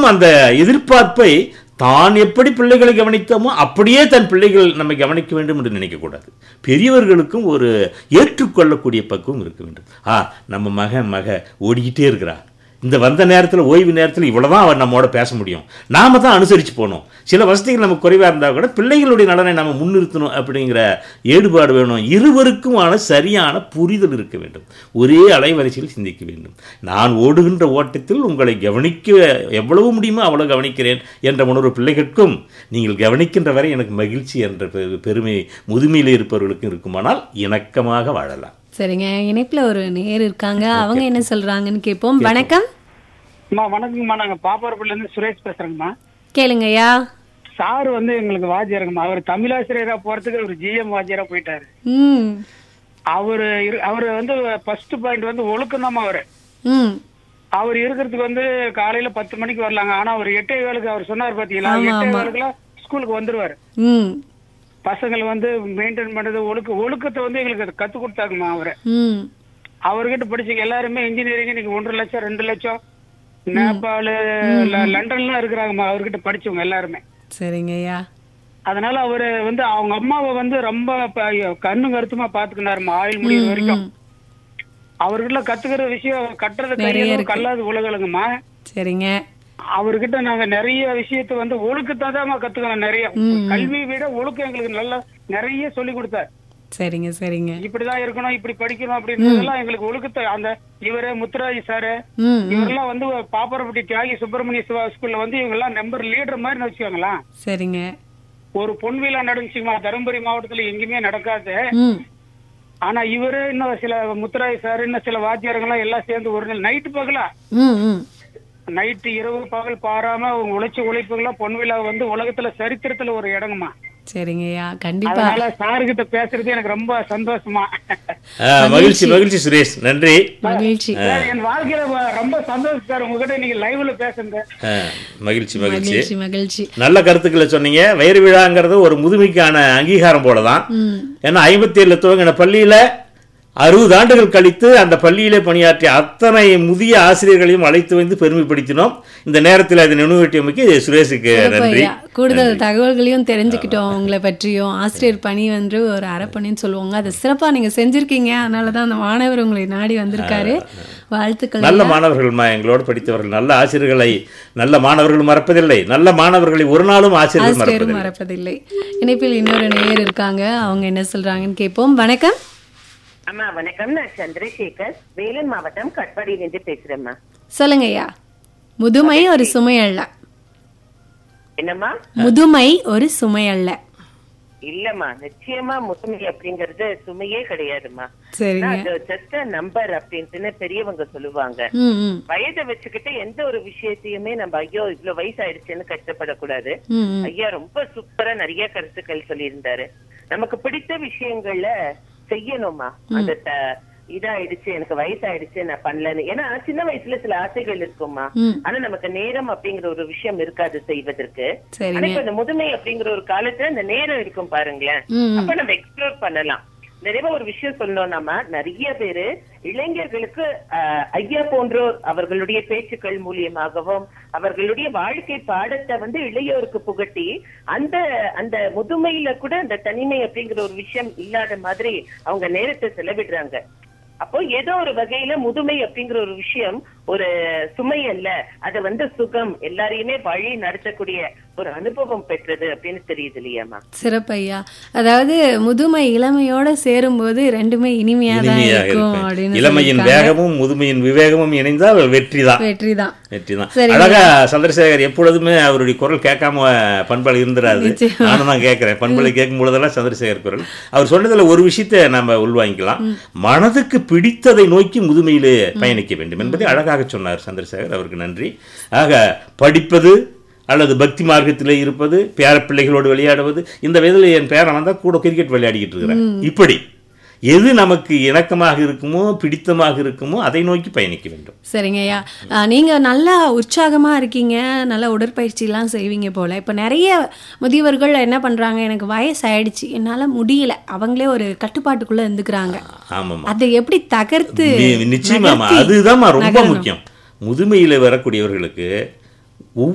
இருக்கும் அந்த எதிர்பார்ப்பை தான் எப்படி பிள்ளைகளை கவனித்தோமோ அப்படியே தன் பிள்ளைகள் நம்மை கவனிக்க வேண்டும் என்று நினைக்கக்கூடாது பெரியவர்களுக்கும் ஒரு ஏற்றுக்கொள்ளக்கூடிய பக்குவம் இருக்க வேண்டும் ஆ நம்ம மகன் மக ஓடிக்கிட்டே இருக்கிறா இந்த வந்த நேரத்தில் ஓய்வு நேரத்தில் இவ்வளவுதான் அவர் நம்மோட பேச முடியும் நாம தான் அனுசரித்து போகணும் சில வசதிகள் நமக்கு குறைவாக இருந்தால் கூட பிள்ளைகளுடைய நலனை நம்ம முன்னிறுத்தணும் அப்படிங்கிற ஈடுபாடு வேணும் இருவருக்குமான சரியான புரிதல் இருக்க வேண்டும் ஒரே அலைவரிசையில் சிந்திக்க வேண்டும் நான் ஓடுகின்ற ஓட்டத்தில் உங்களை கவனிக்க எவ்வளவு முடியுமோ அவ்வளவு கவனிக்கிறேன் என்ற உணர்வு பிள்ளைகளுக்கும் நீங்கள் கவனிக்கின்ற வரை எனக்கு மகிழ்ச்சி என்ற பெரு- பெருமை முதுமையில் இருப்பவர்களுக்கும் இருக்குமானால் இணக்கமாக வாழலாம் சரிங்க இணைப்புல ஒரு நேர் இருக்காங்க அவங்க என்ன சொல்றாங்கன்னு கேட்போம் வணக்கம் அம்மா வணக்கங்கம்மா நாங்க பாப்பாரப்பள்ளில இருந்து சுரேஷ் பேசுறேங்கம்மா கேளுங்கய்யா சார் வந்து எங்களுக்கு வாத்தியாருங்கம்மா அவர் தமிழாசிரியரா போறதுக்கு ஒரு ஜிஎம் வாத்தியாரா போயிட்டாரு ம் அவரு இரு- அவரு வந்து ஃபர்ஸ்ட் பாயிண்ட் வந்து ஒழுக்கம் தான் அவரு ம் அவர் இருக்கிறதுக்கு வந்து காலையில பத்து மணிக்கு வரலாங்க ஆனா அவர் எட்டே வேலுக்கு அவர் சொன்னார் பாத்தீங்களா எட்டே வேலுக்குல ஸ்கூலுக்கு வந்துருவாரு ம் பசங்களை வந்து மெயின்டைன் பண்றது ஒழுக்க ஒழுக்கத்தை வந்து எங்களுக்கு கத்து கொடுத்தாங்கம்மா அவரு ம் அவர்கிட்ட படிச்சவங்க எல்லாருமே இன்ஜினியரிங் இன்னைக்கு ஒன்றரை லட்சம் ரெண்டு லட்சம் நேபாள் ல- லண்டன்லாம் இருக்கிறாங்கம்மா அவர்கிட்ட படிச்சவங்க எல்லாருமே சரிங்கய்யா அதனால அவரு வந்து அவங்க அம்மாவை வந்து ரொம்ப ப- கண்ணு கருத்துமா பாத்துக்கினாருமா ஆயுள் முடிவு வரைக்கும் அவர்கிட்ட கத்துக்கிற விஷயம் கட்டுறது கையெழுத்து கல்லாது உலகளுங்கம்மா சரிங்க அவர்கிட்ட நாங்க நிறைய விஷயத்த வந்து ஒழுக்கத்தை தான் கத்துக்கணும் நிறைய கல்வியை விட ஒழுக்கம் எங்களுக்கு நல்லா நிறைய சொல்லி கொடுத்தார் சரிங்க சரிங்க இப்படிதான் இருக்கணும் இப்படி படிக்கணும் அப்படின்றதெல்லாம் எங்களுக்கு ஒழுக்கத்தை அந்த இவரு முத்துராஜ் சாரு ம் இவரெல்லாம் வந்து பாப்பரப்பட்டி தியாகி சுப்பிரமணிய சிவா ஸ்கூல்ல வந்து இவங்க எல்லாம் நம்பர் லீடர் மாதிரி வச்சுக்கோங்களேன் சரிங்க ஒரு பொன் விழா நடந்துச்சுமா தருமபுரி மாவட்டத்துல எங்கேயுமே நடக்காது ம் ஆனா இவரு இன்னும் சில முத்துராய் சார் இன்னும் சில வாத்தியாரங்களாம் எல்லாம் சேர்ந்து ஒரு நாள் நைட்டு பகலா ம் ம் நைட்டு இரவு பகல் பாராம அவங்க உழைச்ச உழைப்புகள்லாம் பொன் விழா வந்து உலகத்துல சரித்திரத்துல ஒரு இடங்கம்மா சரிங்கய்யா கண்டிப்பா அதனால சாருகிட்ட பேசுறது எனக்கு ரொம்ப சந்தோஷமா ஆ, மகிழ்ச்சி மகிழ்ச்சி சுரேஷ் நன்றி மகிழ்ச்சி சார், என் வாழ்க்கையில வ- ரொம்ப சந்தோஷம் சார் உங்ககிட்ட நீங்க லைவ்ல பேசுங்க ஆ, மகிழ்ச்சி மகிழ்ச்சி மகிழ்ச்சி மகிழ்ச்சி நல்ல கருத்துக்களை சொன்னீங்க வயிறு விழாங்கிறது ஒரு முதுமைக்கான அங்கீகாரம் போல தான் ம் ஏன்னா ஐம்பத்தி ஏழுல துவங்கின பள்ளியில அறுபது ஆண்டுகள் கழித்து அந்த பள்ளியிலே பணியாற்றிய அத்தனை முதிய ஆசிரியர்களையும் அழைத்து வந்து பெருமைப்படுத்தினோம் இந்த நேரத்தில் அதை நினைவூட்டியமைக்கு சுரேஷுக்கு நன்றி ஐயா, கூடுதல் தகவல்களையும் தெரிஞ்சுக்கிட்டோம் உங்களை பற்றியும் ஆசிரியர் பணி வந்து ஒரு அறப்பணின்னு சொல்லுவாங்க அதை சிறப்பா நீங்க செஞ்சிருக்கீங்க அதனாலதான் அந்த மாணவர் உங்களை நாடி வந்திருக்காரு வாழ்த்துக்கள் நல்ல மாணவர்கள்மா எங்களோடு படித்தவர்கள் நல்ல ஆசிரியர்களை நல்ல மாணவர்கள் மறப்பதில்லை நல்ல மாணவர்களை ஒரு நாளும் ஆசிரியர்கள் ஆசிரியரும் மறப்பதில்லை மறப்பதில்லை இணைப்பில் இன்னொரு நேயர் இருக்காங்க அவங்க என்ன சொல்றாங்கன்னு கேட்போம் வணக்கம் அம்மா வணக்கம் நான் சந்திரசேகர் வேலூர் மாவட்டம் கட்பாடியிலிருந்து பேசுறேம்மா சொல்லுங்க ஐயா முதுமை ஒரு சுமை அல்ல என்னம்மா முதுமை ஒரு சுமை அல்ல இல்லம்மா நிச்சயமா முதுமை அப்படிங்கறது சுமையே கிடையாதும்மா சரிங்க அது ஜஸ்ட் நம்பர் அப்படின்ட்டுன்னு பெரியவங்க சொல்லுவாங்க ம் ம் வயதை வச்சுக்கிட்டு எந்த ஒரு விஷயத்தையுமே நம்ம ஐயோ இவ்வளவு வயசு ஆயிடுச்சுன்னு கஷ்டப்படக்கூடாது ம் ம் ஐயா ரொம்ப சூப்பரா நிறைய கருத்துக்கள் சொல்லியிருந்தாரு நமக்கு பிடித்த விஷயங்கள்ல செய்யணுமா அந்த த- இதாயிடுச்சு எனக்கு வயசாயிடுச்சு நான் பண்ணலன்னு ஏன்னா சின்ன வயசுல சில ஆசைகள் இருக்குமா ம். ஆனா நமக்கு நேரம் அப்படிங்கிற ஒரு விஷயம் இருக்காது செய்வதற்கு ஆனா சரிங்க இப்ப இந்த முதுமை அப்படிங்கிற ஒரு காலத்துல இந்த நேரம் இருக்கும் பாருங்களேன் ம் ம். அப்ப நம்ம எக்ஸ்ப்ளோர் பண்ணலாம் நிறைய ஒரு விஷயம் சொல்லணும் நம்ம நிறைய பேரு இளைஞர்களுக்கு ஆஹ், ஐயா போன்றோர் அவர்களுடைய பேச்சுக்கள் மூலியமாகவும் அவர்களுடைய வாழ்க்கை பாடத்தை வந்து இளையோருக்கு புகட்டி அந்த அந்த முதுமையில கூட அந்த தனிமை அப்படிங்கிற ஒரு விஷயம் இல்லாத மாதிரி அவங்க நேரத்தை செலவிடுறாங்க அப்போ ஏதோ ஒரு வகையில முதுமை அப்படிங்கிற ஒரு விஷயம் ஒரு சுமை அல்ல அது வந்து சுகம் எல்லாரையுமே வழி நடத்தக்கூடிய ஒரு அனுபவம் பெற்றது அப்படின்னு தெரியுது இல்லையாமா சிறப்பு ஐயா அதாவது முதுமை இளமையோட சேரும்போது ரெண்டுமே இனிமையா தான் இனிமையாக இருக்கும் இருப்பேன் அப்படின்னு இளமையின் வேகமும் முதுமையின் விவேகமும் இணைந்தால் வெற்றி தான் வெற்றி தான் வெற்றி தான் சரிங்க. அழகா சந்திரசேகர் எப்பொழுதுமே அவருடைய குரல் கேட்காம பண்பலை இருந்துராது நானும் தான் கேட்கிறேன் பண்பலை கேட்கும் பொழுதெல்லாம் சந்திரசேகர் குரல் அவர் சொன்னதுல ஒரு விஷயத்தை நம்ம உள்வாங்கிக்கலாம் மனதுக்கு பிடித்ததை நோக்கி முதுமையிலே பயணிக்க வேண்டும் என்பதை அழகாக சொன்னார் சந்திரசேகர் அவருக்கு நன்றி ஆக படிப்பது அல்லது பக்தி மார்க்கத்திலே இருப்பது பேர பிள்ளைகளோடு விளையாடுவது இந்த வயதில் என் பேரன் வந்தால் கூட கிரிக்கெட் விளையாடிக்கிட்டு இருக்கிறேன் இப்படி எது நமக்கு இணக்கமாக இருக்குமோ பிடித்தமாக இருக்குமோ அதை நோக்கி பயணிக்க வேண்டும் சரிங்க ஐயா அஹ், நீங்க நல்லா உற்சாகமா இருக்கீங்க நல்லா உடற்பயிற்சி எல்லாம் செய்வீங்க போல இப்ப நிறைய முதியவர்கள் என்ன பண்றாங்க எனக்கு வயசு ஆயிடுச்சு என்னால முடியல அவங்களே ஒரு கட்டுப்பாட்டுக்குள்ள இருந்துக்கிறாங்க ஆமாம் அதை எப்படி தகர்த்து நி- நிச்சயமாமா நகர்த்தி அதுதாம்மா ரொம்ப நகரணும். முக்கியம் முதுமையில வரக்கூடியவர்களுக்கு